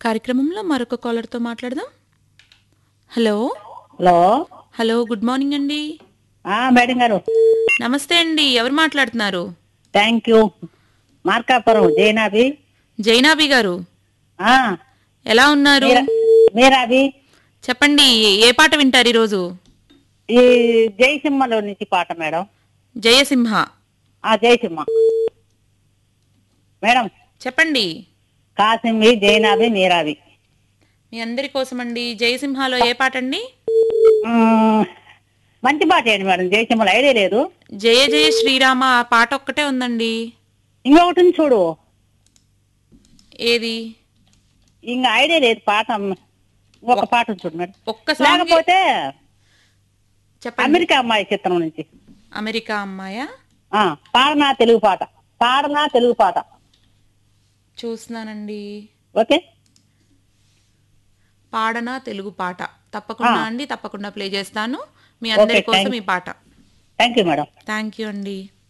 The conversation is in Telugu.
కార్యక్రమంలో మరొక కాలర్తో మాట్లాడదాం hello hello hello good morning అండి ఆ, మేడం గారు నమస్తే అండి ఎవరు మాట్లాడుతున్నారు థ్యాంక్ యూ మార్కాపురం జైనాబి జైనాబి గారు ఆ, ఎలా ఉన్నారు మీరా- మీరాబి చెప్పండి ఏ- ఏ పాట వింటారు ఈరోజు ఈ జయసింహలో నుంచి పాట మేడం జయసింహ ఆ జయసింహ మేడం చెప్పండి కాసింబి జైనాబి మీరాబి మీ అందరి కోసం అండి జయసింహలో ఏ పాట అండి మ్మ్, మంచి పాట ఏంటి మేడం జయసింహలో ఐడియా లేదు జయ జయ శ్రీరామ ఆ పాట ఒక్కటే ఉందండి ఇంకొకటి ఉంది చూడు ఏది ఇంకా ఐడియా లేదు పాట ఇంకొక పాట ఉంది చూడు మేడం ఒక్క సాంగ్ లేకపోతే చెప్పండి అమెరికా అమ్మాయి చిత్రం నుంచి అమెరికా అమ్మాయా ఆ, పాడనా తెలుగు పాట పాడనా తెలుగు పాట చూస్తున్నానండి ఓకే పాడనా తెలుగు పాట తప్పకుండా ఆ. అండి తప్పకుండా ప్లే చేస్తాను మీ అందరి Okay, కోసం thank- ఈ పాట thank you madam thank you అండి